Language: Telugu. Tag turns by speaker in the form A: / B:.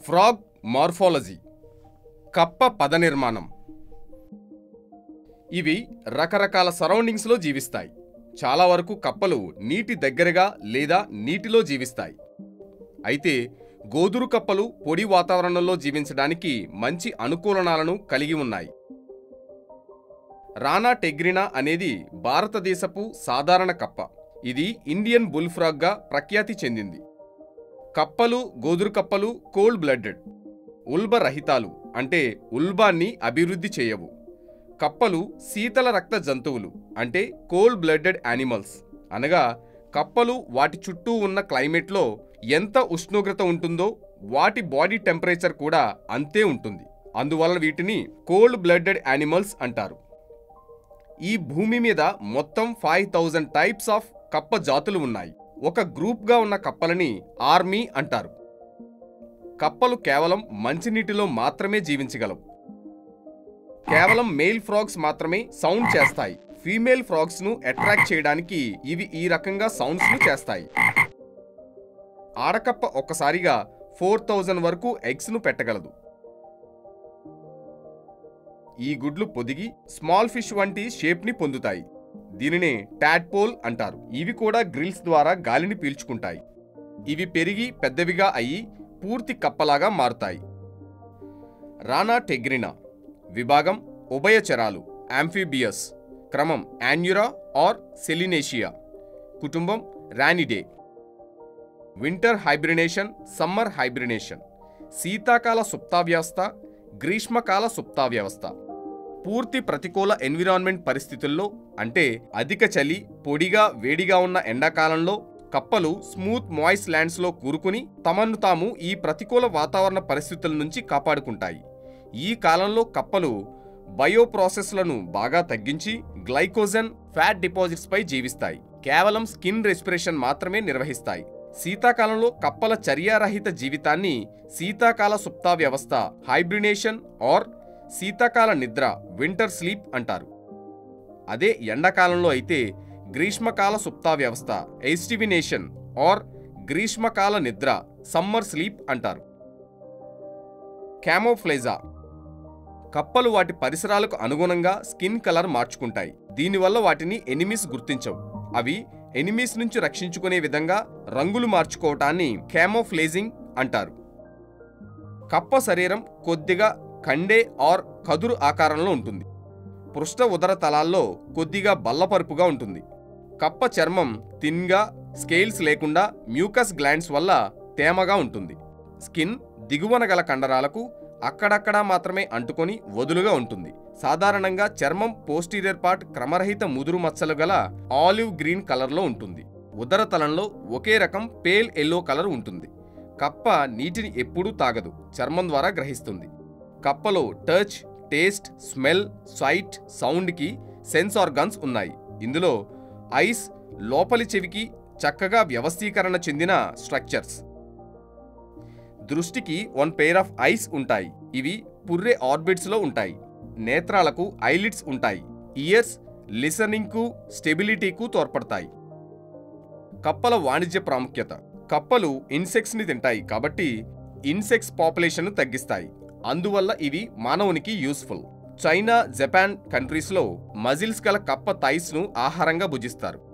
A: ఫ్రాగ్ మార్ఫాలజీ కప్ప పద నిర్మాణం ఇవి రకరకాల సరౌండింగ్స్లో జీవిస్తాయి చాలా వరకు కప్పలు నీటి దగ్గరగా లేదా నీటిలో జీవిస్తాయి అయితే గోదురు కప్పలు పొడి వాతావరణంలో జీవించడానికి మంచి అనుకూలనాలను కలిగి ఉన్నాయి రానా టెగ్రినా అనేది భారతదేశపు సాధారణ కప్ప ఇది ఇండియన్ బుల్ఫ్రాగ్గా ప్రఖ్యాతి చెందింది కప్పలు గోదురు కప్పలు కోల్డ్ బ్లడెడ్ ఉల్బ రహితాలు అంటే ఉల్బాన్ని అభివృద్ధి చేయవు కప్పలు శీతల రక్త జంతువులు అంటే కోల్డ్ బ్లడెడ్ యానిమల్స్ అనగా కప్పలు వాటి చుట్టూ ఉన్న క్లైమేట్లో ఎంత ఉష్ణోగ్రత ఉంటుందో వాటి బాడీ టెంపరేచర్ కూడా అంతే ఉంటుంది అందువల్ల వీటిని కోల్డ్ బ్లడెడ్ యానిమల్స్ అంటారు ఈ భూమి మీద మొత్తం ఫైవ్ థౌజండ్ టైప్స్ ఆఫ్ కప్ప జాతులు ఉన్నాయి ఒక గ్రూప్గా ఉన్న కప్పలని ఆర్మీ అంటారు కప్పలు కేవలం మంచినీటిలో మాత్రమే జీవించగలవు కేవలం మేల్ ఫ్రాగ్స్ మాత్రమే సౌండ్ చేస్తాయి ఫీమేల్ ఫ్రాగ్స్ ను అట్రాక్ట్ చేయడానికి ఇవి ఈ రకంగా సౌండ్స్ ను చేస్తాయి ఆడకప్ప ఒక్కసారిగా ఫోర్ థౌజండ్ వరకు ఎగ్స్ ను పెట్టగలదు ఈ గుడ్లు పొదిగి స్మాల్ ఫిష్ వంటి షేప్ ని పొందుతాయి దీనినే టాడ్పోల్ అంటారు ఇవి కూడా గ్రిల్స్ ద్వారా గాలిని పీల్చుకుంటాయి ఇవి పెరిగి పెద్దవిగా అయ్యి పూర్తి కప్పలాగా మారుతాయి రానా టెగ్రినా విభాగం ఉభయచరాలు యాంఫీబియస్ క్రమం యాన్యురా ఆర్ సెలినేషియా కుటుంబం Ranidae winter hibernation summer hibernation శీతాకాల సుప్తావ్యవస్థ గ్రీష్మకాల సుప్తావ్యవస్థ పూర్తి ప్రతికూల ఎన్విరాన్మెంట్ పరిస్థితుల్లో అంటే అధిక చలి పొడిగా వేడిగా ఉన్న ఎండాకాలంలో కప్పలు స్మూత్ మాయిస్ ల్యాండ్స్లో కూరుకుని తమను తాము ఈ ప్రతికూల వాతావరణ పరిస్థితుల నుంచి కాపాడుకుంటాయి ఈ కాలంలో కప్పలు బయో ప్రాసెస్లను బాగా తగ్గించి గ్లైకోజన్ ఫ్యాట్ డిపాజిట్స్ పై జీవిస్తాయి కేవలం స్కిన్ రెస్పిరేషన్ మాత్రమే నిర్వహిస్తాయి శీతాకాలంలో కప్పల చర్యారహిత జీవితాన్ని శీతాకాల సుప్తా వ్యవస్థ హైబ్రినేషన్ ఆర్ శీతాకాల నిద్ర వింటర్ స్లీప్ అంటారు అదే ఎండాకాలంలో అయితే గ్రీష్మకాల సుప్తా వ్యవస్థ ఎస్టివినేషన్ ఆర్ గ్రీష్మకాల నిద్ర సమ్మర్ స్లీప్ అంటారు క్యామోఫ్లేజా కప్పలు వాటి పరిసరాలకు అనుగుణంగా స్కిన్ కలర్ మార్చుకుంటాయి దీనివల్ల వాటిని ఎనిమీస్ గుర్తించవు అవి ఎనిమీస్ నుంచి రక్షించుకునే విధంగా రంగులు మార్చుకోవటాన్ని క్యామోఫ్లేజింగ్ అంటారు కప్ప శరీరం కొద్దిగా కండే ఆర్ కదురు ఆకారంలో ఉంటుంది పృష్ఠ ఉదర తలాల్లో కొద్దిగా బల్లపరుపుగా ఉంటుంది కప్ప చర్మం థిన్గా స్కేల్స్ లేకుండా మ్యూకస్ గ్లాండ్స్ వల్ల తేమగా ఉంటుంది స్కిన్ దిగువన గల కండరాలకు అక్కడక్కడా మాత్రమే అంటుకొని వదులుగా ఉంటుంది సాధారణంగా చర్మం పోస్టీరియర్ పార్ట్ క్రమరహిత ముదురు మచ్చలు గల ఆలివ్ గ్రీన్ కలర్లో ఉంటుంది ఉదర తలంలో ఒకే రకం పేల్ ఎల్లో కలర్ ఉంటుంది కప్ప నీటిని ఎప్పుడూ తాగదు చర్మం ద్వారా గ్రహిస్తుంది కప్పలో టచ్ టేస్ట్ స్మెల్ సైట్ సౌండ్కి సెన్స్ ఆర్గాన్స్ ఉన్నాయి ఇందులో ఐస్ లోపలి చెవికి చక్కగా వ్యవస్థీకరణ చెందిన స్ట్రక్చర్స్ దృష్టికి వన్ పెయిర్ ఆఫ్ ఐస్ ఉంటాయి ఇవి పుర్రె ఆర్బిట్స్లో ఉంటాయి నేత్రాలకు ఐలిడ్స్ ఉంటాయి ఇయర్స్ లిసనింగ్కు స్టెబిలిటీకు తోడ్పడతాయి కప్పల వాణిజ్య ప్రాముఖ్యత కప్పలు ఇన్సెక్ట్స్ని తింటాయి కాబట్టి ఇన్సెక్ట్స్ పాపులేషన్ను తగ్గిస్తాయి అందువల్ల ఇవి మానవునికి యూస్ఫుల్ చైనా జపాన్ కంట్రీస్లో మజిల్స్ గల కప్ప థైస్ను ఆహారంగా భుజిస్తారు